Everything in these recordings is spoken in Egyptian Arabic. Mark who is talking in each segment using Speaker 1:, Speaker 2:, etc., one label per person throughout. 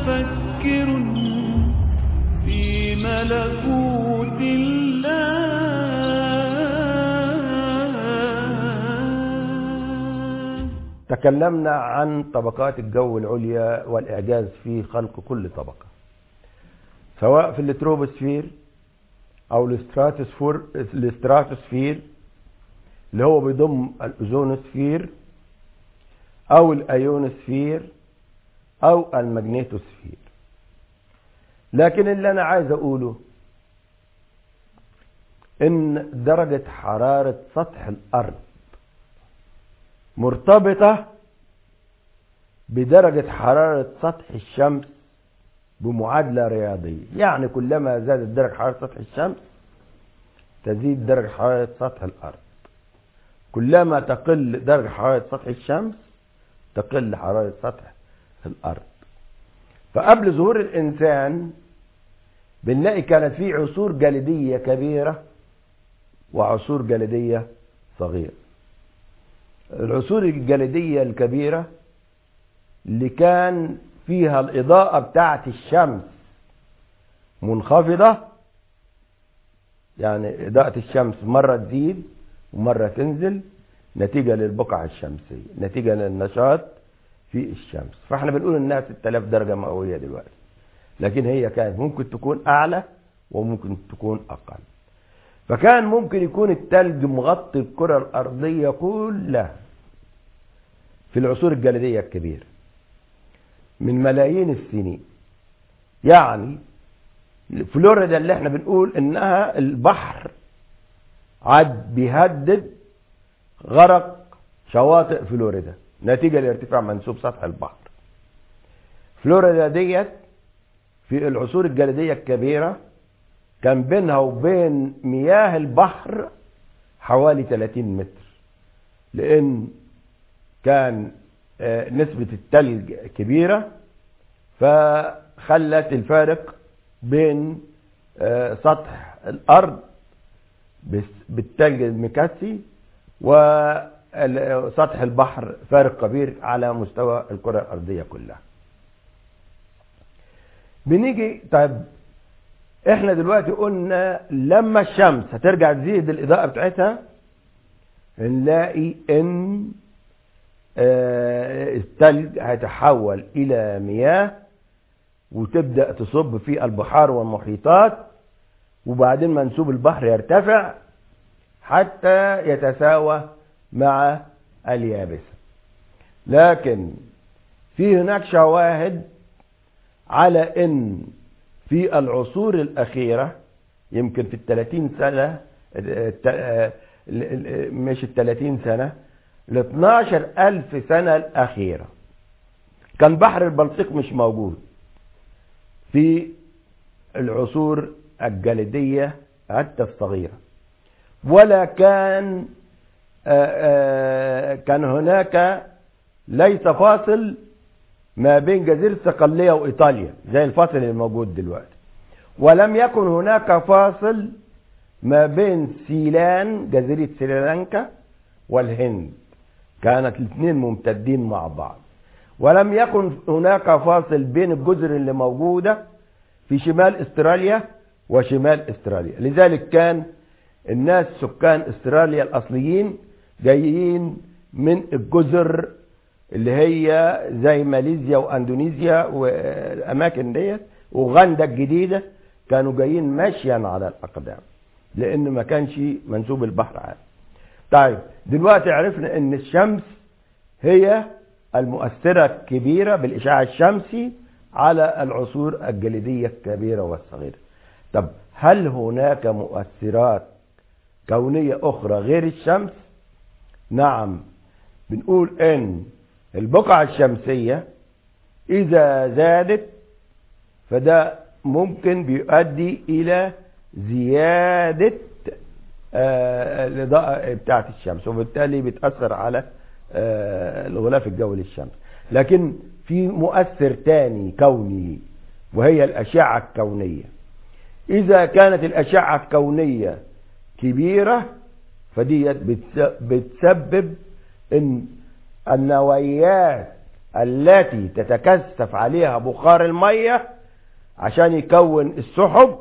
Speaker 1: متفكر في ملكوت الله
Speaker 2: تكلمنا عن طبقات الجو العليا والإعجاز في خلق كل طبقة سواء في التروبوسفير أو الاستراتوسفير الاستراتوسفير اللي هو بيضم الأوزونوسفير أو الأيونوسفير أو المغنيتوسفير لكن اللي أنا عايز أقوله إن درجة حرارة سطح الأرض مرتبطة بدرجة حرارة سطح الشمس بمعادلة رياضية يعني كلما زادت درجة حرارة سطح الشمس تزيد درجة حرارة سطح الأرض كلما تقل درجة حرارة سطح الشمس تقل حرارة سطح الأرض فقبل ظهور الإنسان بنلاقي كانت في عصور جليدية كبيرة وعصور جليدية صغيرة العصور الجليدية الكبيرة اللي كان فيها الإضاءة بتاعة الشمس منخفضة يعني إضاءة الشمس مرة تزيد ومرة تنزل نتيجة للبقعة الشمسية نتيجة للنشاط في الشمس فاحنا بنقول انها 6000 درجة مئوية دلوقتي لكن هي كانت ممكن تكون اعلى وممكن تكون اقل فكان ممكن يكون التلج مغطي الكرة الارضية كلها في العصور الجليدية الكبيرة من ملايين السنين يعني فلوريدا اللي احنا بنقول انها البحر عاد بيهدد غرق شواطئ فلوريدا نتيجة لارتفاع منسوب سطح البحر فلوريدا ديت في العصور الجليدية الكبيرة كان بينها وبين مياه البحر حوالي 30 متر لأن كان نسبة التلج كبيرة فخلت الفارق بين سطح الأرض بالتلج المكسي وسطح البحر فارق كبير على مستوى الكرة الأرضية كلها بنيجي طيب احنا دلوقتي قلنا لما الشمس هترجع تزيد الإضاءة بتاعتها نلاقي ان الثلج هيتحول إلى مياه وتبدأ تصب في البحار والمحيطات وبعدين منسوب البحر يرتفع حتى يتساوى مع اليابسة لكن في هناك شواهد على ان في العصور الأخيرة يمكن في الثلاثين سنة مش الثلاثين سنة ال 12 ألف سنة الأخيرة كان بحر البلطيق مش موجود في العصور الجليدية حتى الصغيرة ولا كان آآ آآ كان هناك ليس فاصل ما بين جزيرة صقلية وإيطاليا زي الفاصل الموجود دلوقتي ولم يكن هناك فاصل ما بين سيلان جزيرة سريلانكا والهند كانت الاثنين ممتدين مع بعض ولم يكن هناك فاصل بين الجزر اللي موجودة في شمال استراليا وشمال استراليا لذلك كان الناس سكان استراليا الأصليين جايين من الجزر اللي هي زي ماليزيا واندونيسيا والاماكن ديت وغندا الجديده كانوا جايين ماشيا على الاقدام لان ما كانش منسوب البحر عالي طيب دلوقتي عرفنا ان الشمس هي المؤثرة الكبيرة بالإشعاع الشمسي على العصور الجليدية الكبيرة والصغيرة طب هل هناك مؤثرات كونية أخرى غير الشمس نعم بنقول ان البقعة الشمسية إذا زادت فده ممكن بيؤدي إلى زيادة آه الإضاءة بتاعة الشمس وبالتالي بتأثر على آه الغلاف الجوي للشمس لكن في مؤثر تاني كوني وهي الأشعة الكونية إذا كانت الأشعة الكونية كبيرة فدي بتسبب ان النوويات التي تتكثف عليها بخار المية عشان يكون السحب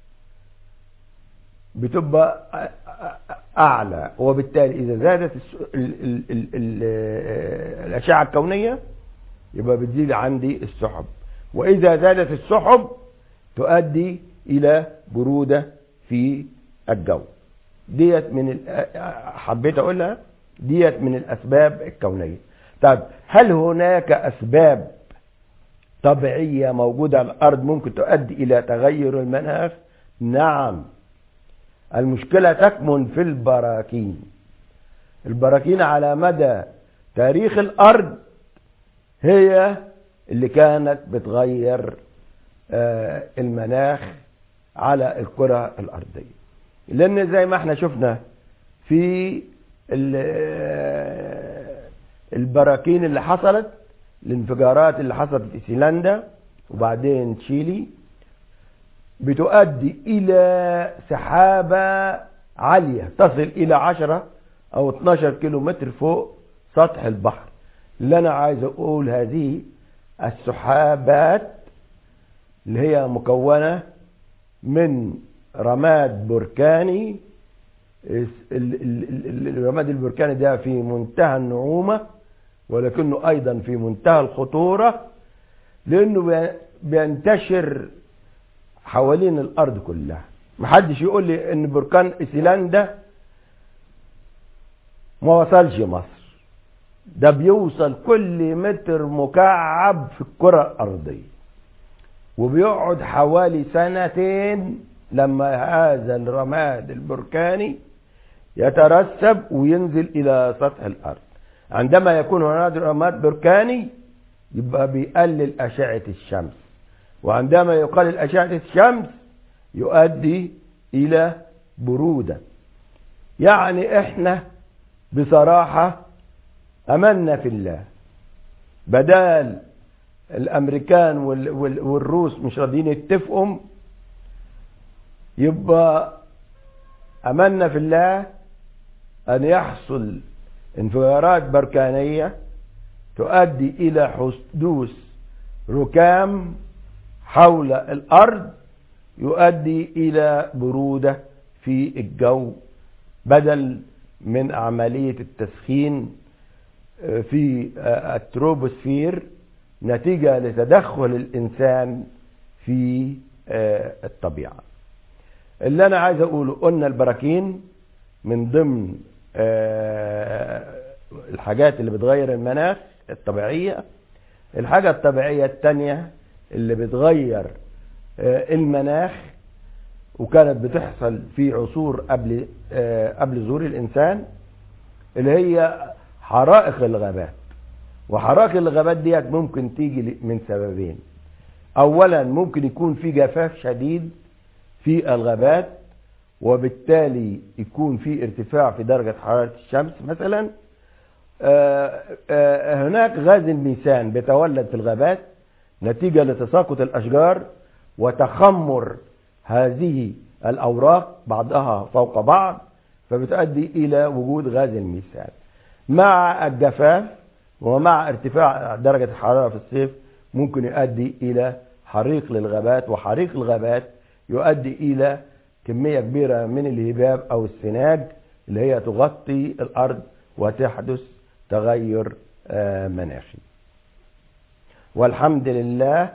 Speaker 2: بتبقى أعلى وبالتالي إذا زادت الس- ال- ال- ال- ال- الأشعة الكونية يبقى بتزيد عندي السحب وإذا زادت السحب تؤدي إلى برودة في الجو ديت من ال- حبيت أقولها ديت من الأسباب الكونية طيب هل هناك أسباب طبيعية موجودة على الأرض ممكن تؤدي إلى تغير المناخ نعم المشكلة تكمن في البراكين البراكين على مدى تاريخ الأرض هي اللي كانت بتغير آه، المناخ على الكرة الأرضية لأن زي ما احنا شفنا في ال- آه، البراكين اللي حصلت الانفجارات اللي حصلت في سيلندا وبعدين تشيلي بتؤدي إلى سحابة عالية تصل إلى 10 أو 12 كيلو متر فوق سطح البحر اللي أنا عايز أقول هذه السحابات اللي هي مكونة من رماد بركاني ال- ال- ال- الرماد البركاني ده في منتهى النعومة ولكنه أيضا في منتهى الخطورة لأنه بي- بينتشر حوالين الأرض كلها محدش يقول لي إن بركان إيسلندا ما وصلش مصر ده بيوصل كل متر مكعب في الكرة الأرضية وبيقعد حوالي سنتين لما هذا الرماد البركاني يترسب وينزل إلى سطح الأرض عندما يكون هناك رماد بركاني يبقى بيقلل أشعة الشمس وعندما يقلل أشعة الشمس يؤدي إلى برودة يعني احنا بصراحة أمنا في الله بدال الأمريكان وال- وال- والروس مش راضيين يتفقوا يبقى أمنا في الله أن يحصل انفجارات بركانية تؤدي إلى حدوث ركام حول الأرض يؤدي إلى برودة في الجو بدل من عملية التسخين في التروبوسفير نتيجة لتدخل الإنسان في الطبيعة اللي أنا عايز أقوله قلنا البراكين من ضمن الحاجات اللي بتغير المناخ الطبيعية الحاجة الطبيعية التانية اللي بتغير المناخ وكانت بتحصل في عصور قبل قبل ظهور الإنسان اللي هي حرائق الغابات وحرائق الغابات ديت ممكن تيجي من سببين اولا ممكن يكون في جفاف شديد في الغابات وبالتالي يكون في ارتفاع في درجة حرارة الشمس مثلا آآ آآ هناك غاز الميثان بيتولد في الغابات نتيجة لتساقط الأشجار وتخمر هذه الأوراق بعضها فوق بعض فبتؤدي إلى وجود غاز الميثان مع الجفاف ومع ارتفاع درجة الحرارة في الصيف ممكن يؤدي إلى حريق للغابات وحريق الغابات يؤدي إلى كمية كبيرة من الهباب أو السناج اللي هي تغطي الأرض وتحدث تغير مناخي والحمد لله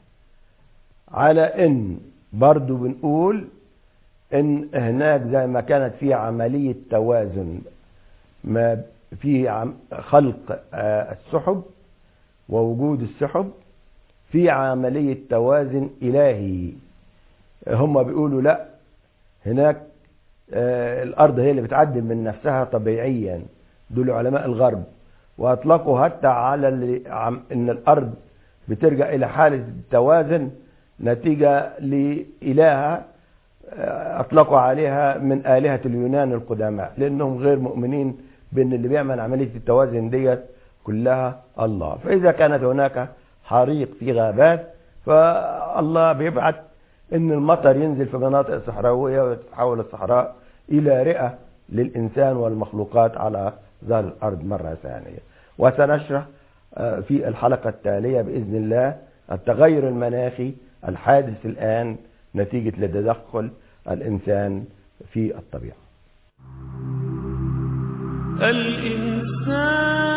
Speaker 2: على ان برضو بنقول ان هناك زي ما كانت في عملية توازن ما في خلق السحب ووجود السحب في عملية توازن إلهي هم بيقولوا لا هناك الأرض هي اللي بتعدل من نفسها طبيعيا دول علماء الغرب وأطلقوا حتى على أن الأرض بترجع إلى حالة التوازن نتيجة لإلهة أطلقوا عليها من آلهة اليونان القدماء لأنهم غير مؤمنين بأن اللي بيعمل عملية التوازن ديت كلها الله فإذا كانت هناك حريق في غابات فالله بيبعت ان المطر ينزل في مناطق صحراوية وتتحول الصحراء الى رئة للانسان والمخلوقات على ظهر الارض مرة ثانية وسنشرح آه، في الحلقة التالية بإذن الله التغير المناخي الحادث الآن نتيجة لتدخل الإنسان في الطبيعة
Speaker 1: الإنسان